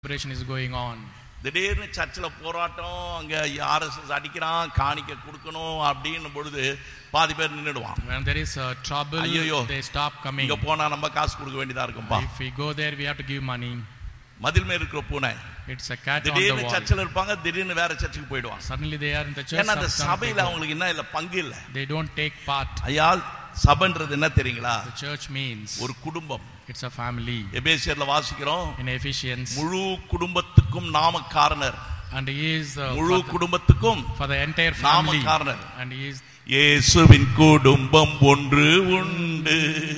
celebration is going on. திடீர்னு சர்ச்சில் போராட்டம் அங்க ஆர்எஸ்எஸ் அடிக்கிறான் காணிக்க கொடுக்கணும் அப்படின்னு பொழுது பாதி பேர் நின்றுடுவான் When there is uh, trouble, ஐயையோ. they stop coming. இங்க போனா நம்ம காசு கொடுக்க வேண்டியதா இருக்கும்பா If we go there, we have to give money. மதில் மேல் இருக்கிற பூனை It's a cat on the திடீர்னு wall. சர்ச்சில் இருப்பாங்க திடீர்னு வேற சர்ச்சுக்கு போயிடுவாங்க Suddenly they are in the church. ஏன்னா அந்த some- some சபையில people- அவங்களுக்கு என்ன இல்ல பங்கு இல்ல They don't take part. ஐயா சபைன்றது என்ன தெரியுங்களா The church means ஒரு குடும்பம் it's a family. எபேசியர்ல வாசிக்கிறோம் In Ephesians, முழு குடும்பத்துக்கும் நாமக்காரனர் and he is uh, முழு for, the, குடும்பத்துக்கும் for the entire family. நாமக்காரனர் And he is இயேசுவின் குடும்பம் ஒன்று உண்டு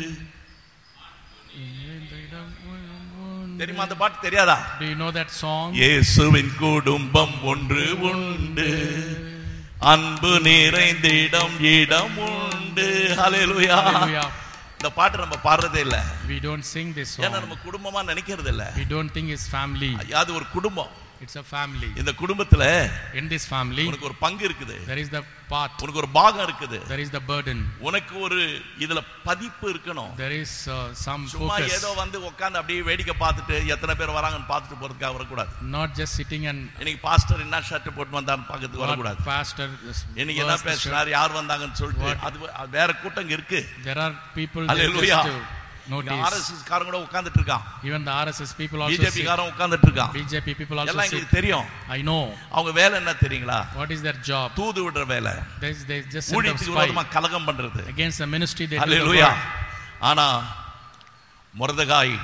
தெரியுமா அந்த பாட்டு தெரியாதா Do you know that song? இயேசுவின் குடும்பம் ஒன்று உண்டு அன்பு நிறைந்திடம் இடம் உண்டு ஹalleluya Hallelujah. இந்த பாட்டு நம்ம பாடுறதே இல்ல We don't sing this ஏன்னா song. நம்ம குடும்பமா நினைக்கிறது இல்ல We don't think it's family. அது ஒரு குடும்பம் It's a family. இந்த குடும்பத்துல In this family, உனக்கு ஒரு பங்கு இருக்குது there is the part, உனக்கு ஒரு பாகம் இருக்குது there is the burden, உனக்கு ஒரு இதுல பதிப்பு இருக்கணும் there is uh, some சும்மா focus. ஏதோ வந்து உட்கார்ந்து அப்படியே வேடிக்கை பார்த்துட்டு எத்தனை பேர் வராங்கன்னு பார்த்துட்டு போறதுக்காக வரக்கூடாது Not just sitting and இன்னைக்கு பாஸ்டர் என்ன ஷர்ட் போட்டு வந்தான்னு பார்க்கறதுக்கு what வரக்கூடாது pastor is- இன்னைக்கு என்ன was the church. பேசினார் யார் வந்தாங்கன்னு சொல்லிட்டு What- அது அது வேற கூட்டம் இங்க இருக்கு There are people that Hallelujah. just to notice. RSS காரங்க கூட உட்கார்ந்துட்டு இருக்கான் Even the RSS people also BJP sit. காரன் உட்கார்ந்துட்டு இருக்கான் BJP people also எல்லாம் sit. எங்களுக்கு தெரியும் I know. அவங்க வேலை என்ன தெரியுங்களா What is their job? தூது விடுற வேலை They, they just send a ஊழியத்துக்கு விரோதமா spy கலகம் பண்றது against the ministry. They do the hallelujah work. ஆனா முரதகாய்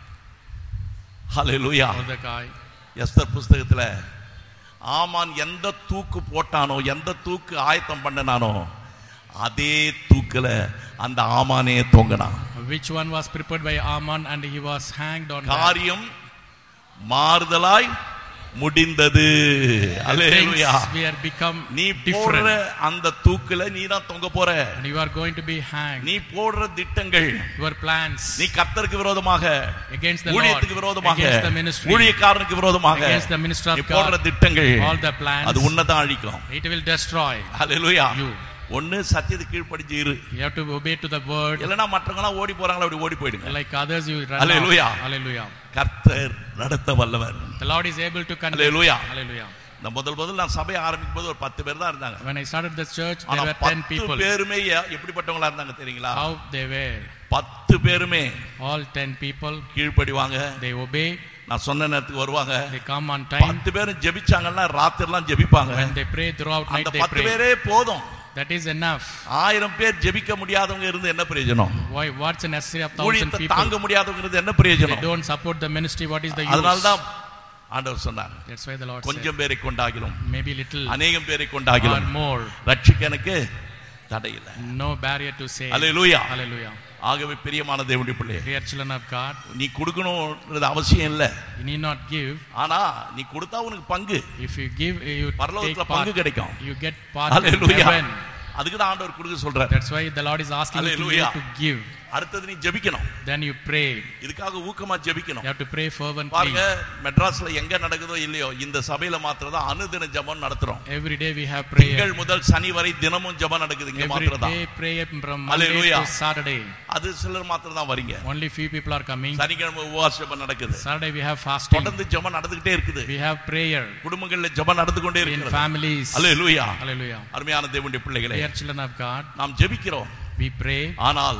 ஹalleluya Mordecai. எஸ்தர் புஸ்தகத்துல ஆமான் எந்த தூக்கு போட்டானோ எந்த தூக்கு ஆயத்தம் பண்ணனானோ அதே தூக்குல அந்த ஆமானே தொங்கினான் Which one was prepared by Aman and he was hanged on that. காரியம் மாறுதலாய் முடிந்தது Things அல்லேலூயா were become நீ போடுற different. அந்த தூக்குல நீ தான் தொங்க போற And you are going to be hanged. நீ போடுற திட்டங்கள் Your plans நீ கர்த்தருக்கு விரோதமாக against the Lord, ஊழியத்துக்கு விரோதமாக against the ministry, ஊழியக்காரனுக்கு விரோதமாக against the minister நீ of போடுற God, திட்டங்கள் all the plans, அது உன்னதான் அழிக்கும் it will destroy. Hallelujah You. ஒண்ணு சத்தியத்துக்கு கீழ்ப்படிஞ்சு இரு You have to obey to the word. இல்லைன்னா மற்றவங்க எல்லாம் ஓடி போறாங்களா அப்படி ஓடி போயிடுங்க Like others, you run Hallelujah. out. Hallelujah. கர்த்தர் நடத்த வல்லவர் The Lord is able to conduct. Hallelujah. Hallelujah. இந்த முதல் முதல் நான் சபையை ஆரம்பிக்கும் போது ஒரு பத்து பேர் தான் இருந்தாங்க When I started the church, there ஆனா were ten பத்து people. பேருமே எ- எப்படிப்பட்டவங்களா இருந்தாங்க தெரியுங்களா How they were. பத்து பேருமே All ten people, கீழ்ப்படிவாங்க they obey. நான் சொன்ன நேரத்துக்கு வருவாங்க They come on time. பத்து பேரும் ஜெபிச்சாங்கன்னா ராத்திரிலாம் ஜெபிப்பாங்க When they pray throughout night, அந்த they பத்து pray. பேரே போதும் That is enough. ஆயிரம் பேர் ஜெபிக்க முடியாதவங்க இருந்து என்ன பிரயோஜனம் Why? What's the necessity of thousand ஊழியத்தை people? தாங்க முடியாதவங்க இருந்து என்ன They பிரயோஜனம் don't support the ministry. What is the அதனால use? தான் ஆண்டவர் சொன்னார் That's why the Lord said, கொஞ்சம் பேரை கொண்டாகிலும் maybe little அநேகம் பேரை or கொண்டாகிலும் more. ரட்சிக்க எனக்கு தடையில்லை No barrier to say. Hallelujah Hallelujah. ஆகவே பிரியமான தேவனுடைய பிள்ளை Dear children of God, நீ கொடுக்கணும்ன்றது அவசியம் இல்ல you need not give. ஆனா நீ கொடுத்தா உனக்கு பங்கு If you give, you take பரலோகத்துல part. பங்கு கிடைக்கும் You get part in hallelujah heaven. அதுக்கு தான் ஆண்டவர் கொடுக்க சொல்றார் That's why the Lord is asking you to, Hallelujah. to give. அடுத்தது நீ ஜெபிக்கணும் Then you pray. இதுக்காக ஊக்கமா ஜெபிக்கணும் You have to pray fervently. பாருங்க மெட்ராஸ்ல எங்க நடக்குதோ இல்லையோ இந்த சபையில மாத்திரம் தான் அனுதின ஜெபம் நடத்துறோம் Every day we have prayer. திங்கள் முதல் சனி வரை தினமும் ஜெபம் நடக்குது இங்க Every மாத்திரம் தான் day prayer from Monday Hallelujah. to Saturday. அது சிலர் மாத்திரம் தான் வரீங்க Only few people are coming. சனிக்கிழமை உபவாச ஜெபம் நடக்குது Saturday we have fasting. தொடர்ந்து ஜெபம் நடந்துகிட்டே இருக்குது We have prayer குடும்பங்கள்ல ஜெபம் நடந்து கொண்டே in இருக்கிறது families. அல்லேலூயா Hallelujah. அருமையான தேவனுடைய பிள்ளைகளே Dear children of God, நாம் ஜெபிக்கிறோம் we pray. ஆனால்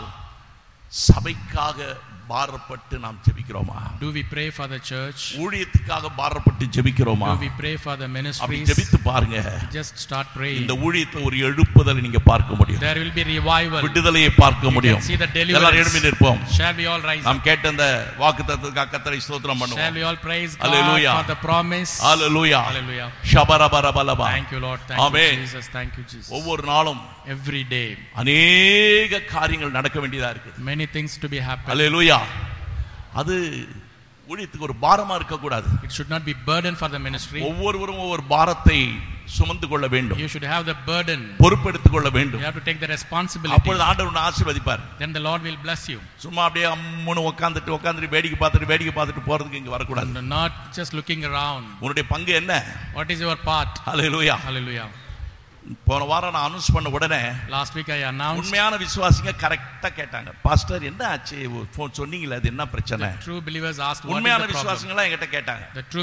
சபைக்காக பாரப்பட்டு நாம் ஜெபிக்கிறோமா Do we pray for the church? ஊழியத்துக்காக பாரப்பட்டு ஜெபிக்கிறோமா Do we pray for the அப்படி ministries? ஜெபித்து பாருங்க Just start praying. இந்த ஊழியத்துல ஒரு எழுப்புதலை நீங்க பார்க்க முடியும் There will be revival. விடுதலையை பார்க்க முடியும் see the deliverance. எல்லாரும் எழுப்பி நிற்போம் Shall we all rise up? நாம் கேட்ட இந்த வாக்கு தத்துவத்துக்காக கத்தரை ஸ்தோத்திரம் Shall பண்ணுவோம் we all praise God Hallelujah. for the promise? Hallelujah Hallelujah. ஷபரபரபலபா Thank you, Lord. Thank Amen. you, Jesus. Thank you, Jesus. ஒவ்வொரு நாளும் Every day, அநேக காரியங்கள் நடக்க வேண்டியதா இருக்கு many things to be happen. ஹalleluya அது ஊழியத்துக்கு ஒரு பாரமா இருக்க கூடாது It should not be burden for the ministry. ஒவ்வொருவரும் ஒவ்வொரு பாரத்தை சுமந்து கொள்ள வேண்டும் You should have the burden. பொறுப்பெடுத்துக் கொள்ள You வேண்டும் have to take the responsibility. அப்பொழுது ஆண்டவர் உன்னை ஆசீர்வதிப்பார் Then the Lord will bless you. சும்மா அப்படியே அம்முன்னு உட்காந்துட்டு உட்காந்துட்டு வேடிக்கை பார்த்துட்டு வேடிக்கை பார்த்துட்டு போறதுக்கு இங்க வரக்கூடாது And not just looking around. உன்னுடைய பங்கு என்ன What is your part? Hallelujah Hallelujah. போன வாரம் நான் அனௌன்ஸ் பண்ண உடனே Last week I announced உண்மையான விசுவாசிங்க கரெக்டா கேட்டாங்க பாஸ்டர் என்ன ஆச்சு போன் சொன்னீங்களே அது என்ன பிரச்சனை true believers asked what is உண்மையான the problem. விசுவாசிங்களா என்கிட்ட கேட்டாங்க The true